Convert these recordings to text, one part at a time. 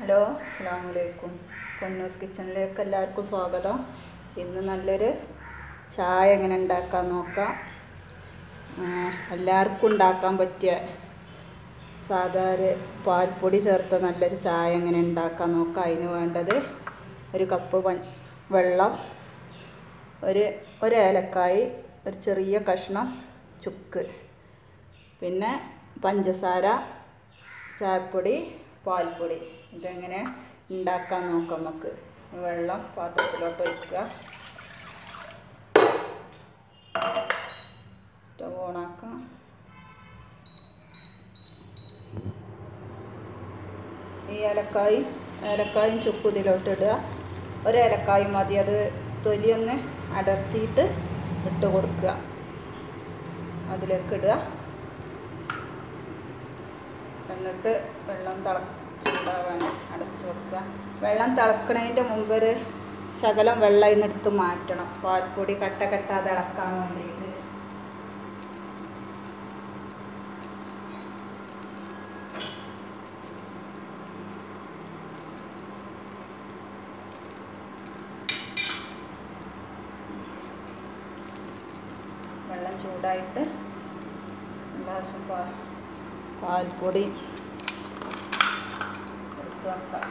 Hello അസ്സാം വലൈക്കും പൊന്നൂസ് കിച്ചണിലേക്ക് എല്ലാവർക്കും സ്വാഗതം ഇന്ന് നല്ലൊരു ചായ എങ്ങനെ ഉണ്ടാക്കാൻ നോക്കാം ആ, എല്ലാവർക്കും ഉണ്ടാക്കാൻ പറ്റിയ സാധാരണ പാൽപ്പൊടി ചേർത്ത നല്ലൊരു ചായ എങ്ങനെ ഉണ്ടാക്കാൻ നോക്കാം അതിന് വേണ്ടത് ഒരു കപ്പ് പ- വെള്ളം ഒരു ഒരു ഏലക്കായി ഒരു ചെറിയ കഷ്ണം ചുക്ക് പിന്നെ പഞ്ചസാര ചായപ്പൊടി പാൽപ്പൊടി ഇതെങ്ങനെ ഉണ്ടാക്കാൻ നോക്കാം നമുക്ക് വെള്ളം പാത്രത്തിലോട്ട് ഒഴിക്കുക സ്റ്റവ് ഓണാക്കാം ഈ ഏലക്കായി ഏലക്കായും ചുക്കും ഇതിലോട്ട് ഇടുക ഒരു ഏലക്കായി മതി അത് തൊലിയൊന്ന് അടർത്തിയിട്ട് ഇട്ട് കൊടുക്കുക അതിലേക്ക് ഇടുക എന്നിട്ട് വെള്ളം തിളച്ചുണ്ടാവാൻ അടച്ചു വെക്കുക വെള്ളം തിളക്കണതിൻ്റെ മുമ്പ് ഒരു ശകലം വെള്ളം ഇതിനെടുത്ത് മാറ്റണം പാൽപ്പൊടി കട്ട കെട്ടാതെ ഇളക്കാൻ വേണ്ടിയിട്ട് വെള്ളം ചൂടായിട്ട് ഗ്ലാസ് പാ പാൽപ്പൊടി എടുത്ത് വെക്കാം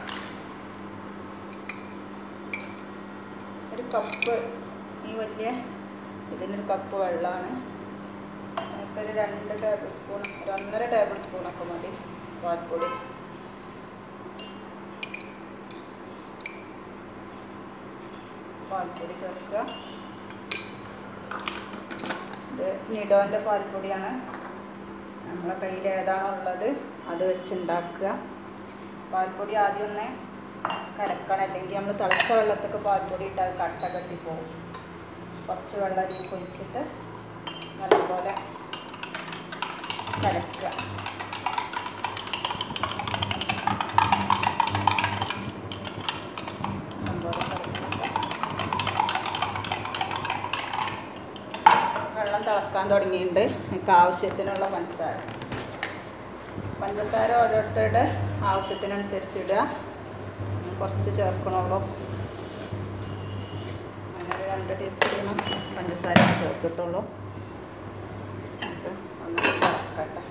ഒരു കപ്പ് ഈ വലിയ ഇതിനൊരു കപ്പ് വെള്ളമാണ് നമുക്കൊരു രണ്ട് ടേബിൾ സ്പൂൺ ഒരു ഒന്നര ടേബിൾ സ്പൂണൊക്കെ മതി പാൽപ്പൊടി പാൽപ്പൊടി ചേർക്കുക ഇത് നിഡോൻ്റെ പാൽപ്പൊടിയാണ് നമ്മളെ കയ്യിൽ ഏതാണോ ഉള്ളത് അത് വെച്ച് ഉണ്ടാക്കുക പാൽപ്പൊടി ആദ്യം ഒന്ന് കലക്കണം അല്ലെങ്കിൽ നമ്മൾ തിളച്ച വെള്ളത്തൊക്കെ പാൽപ്പൊടി ഇട്ടാൽ കട്ട കെട്ടി പോകും കുറച്ച് വെള്ളം അതിലേക്ക് ഒഴിച്ചിട്ട് നല്ലപോലെ കലക്കുക നല്ലപോലെ കലക്കുക വെള്ളം തിളക്കാൻ തുടങ്ങിയിട്ടുണ്ട് എനിക്ക് ആവശ്യത്തിനുള്ള പഞ്ചസാര പഞ്ചസാര ഓരോരുത്തരുടെ ആവശ്യത്തിനനുസരിച്ച് ഇടുക ഞാൻ കുറച്ച് ചേർക്കണുള്ളൂ അങ്ങനെ ഒരു രണ്ട് ടീസ്പൂൺ പഞ്ചസാര ചേർത്തിട്ടുള്ളൂ എന്നിട്ട് ഒന്ന് തിളക്കട്ടെ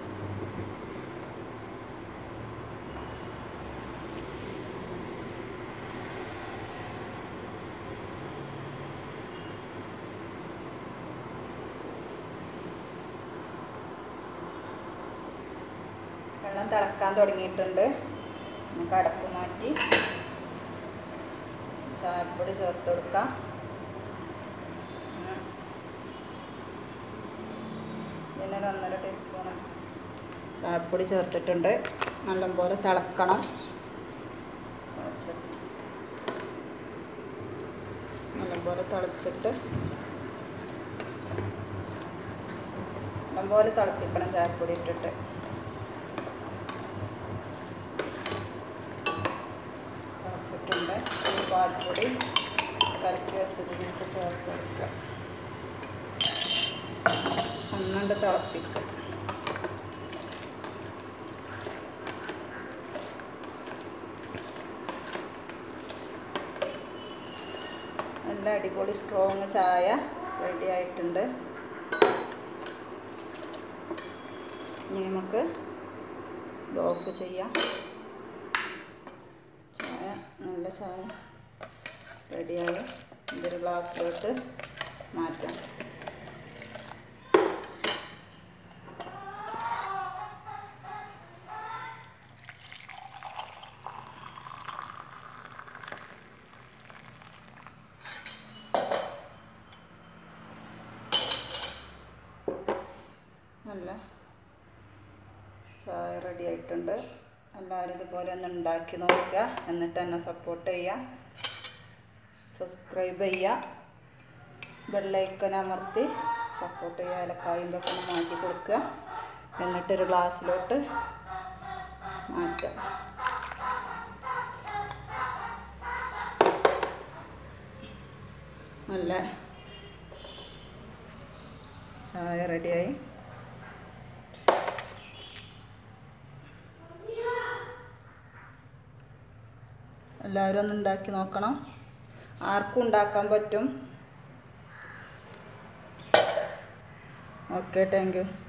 വെള്ളം തിളക്കാൻ തുടങ്ങിയിട്ടുണ്ട് നമുക്ക് അടപ്പ് മാറ്റി ചായപ്പൊടി ചേർത്ത് കൊടുക്കാം ഉം. ഇതിനൊരു ഒന്നര ടീസ്പൂൺ ചായപ്പൊടി ചേർത്തിട്ടുണ്ട് നല്ലപോലെ തിളക്കണം തിളച്ചിട്ട് നല്ലപോലെ തിളച്ചിട്ട് നല്ലപോലെ തിളപ്പിക്കണം ചായപ്പൊടി ഇട്ടിട്ട് തിളച്ചിട്ടുണ്ട് ഈ പാൽപ്പൊടി കലക്കി വെച്ചതിലേക്ക് ചേർത്ത് കൊടുക്കുക ഒന്നുകൊണ്ട് തിളപ്പിക്കുക നല്ല അടിപൊളി സ്ട്രോങ് ചായ റെഡി ആയിട്ടുണ്ട് ഇനി നമുക്ക് ഇത് ഓഫ് ചെയ്യാം ചായ നല്ല ചായ റെഡിയായി ഇതൊരു ഗ്ലാസ്സിലോട്ട് മാറ്റാം നല്ല ചായ റെഡി ആയിട്ടുണ്ട് എല്ലാവരും ഇതുപോലെ ഒന്ന് ഉണ്ടാക്കി നോക്കുക എന്നിട്ട് എന്നെ സപ്പോർട്ട് ചെയ്യുക സബ്സ്ക്രൈബ് ചെയ്യുക ബെല്ലൈക്കൻ അമർത്തി സപ്പോർട്ട് ചെയ്യുക ഏലക്കായും ഇതൊക്കെ ഒന്ന് മാറ്റി കൊടുക്കുക എന്നിട്ടൊരു ഗ്ലാസ്സിലോട്ട് മാറ്റാം നല്ല ചായ റെഡിയായി എല്ലാവരും ഒന്ന് ഉണ്ടാക്കി നോക്കണം ആർക്കും ഉണ്ടാക്കാൻ പറ്റും ഓക്കെ താങ്ക് യു